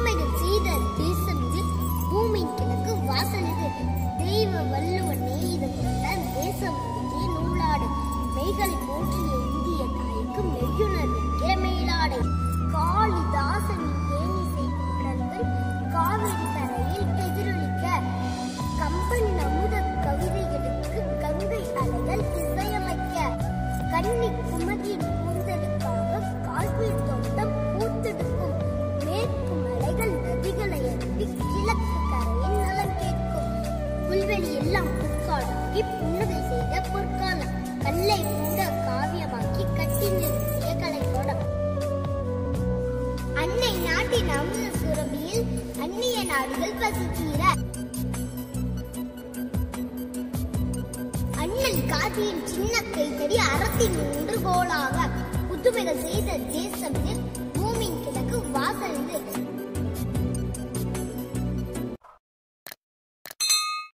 புதுமைகள் செய்த தேசம் இது பூமியின் கிழக்கு வாசல் இது தெய்வ வள்ளுவன் நெய்த கொண்ட தேசம் இந்திய நூலாடு மெய்களை போற்றிய இந்திய தாய்க்கு மெய்யுணர்வுக்கே மேலாடை காளிதாசனின் தேனிசை குன்றங்கள் காவிரி கரையில் எதிரொலிக்க கம்பன் அமுத கவிதைகளுக்கு கங்கை அலைகள் இசையமைக்க கன்னி குமரியின் கூந்தலுக்காக காஷ்மீர் தோட்டம் பூத்தெடுக்கும் மேற்கு மலைகள் நதிகளை அனுப்பி கிழக்கு கரையில் நலம் கேட்கும் புல்வெளி எல்லாம் புற்காடாகி புன்னகை செய்த பொற்காலம் கல்லை பூண்ட காவியமாக்கி கட்டி நிறுத்திய கலைக்கோடம் அன்னை நாட்டின் அமுத சுரபியில் அந்நிய நாடுகள் பசித்தீர அண்ணல் காதியின் சின்ன கைத்தடி அரசின் ஒன்று கோலாக புதுமைகள் செய்த தேசம் இது பூமியின் கிழக்கு வாசல் இது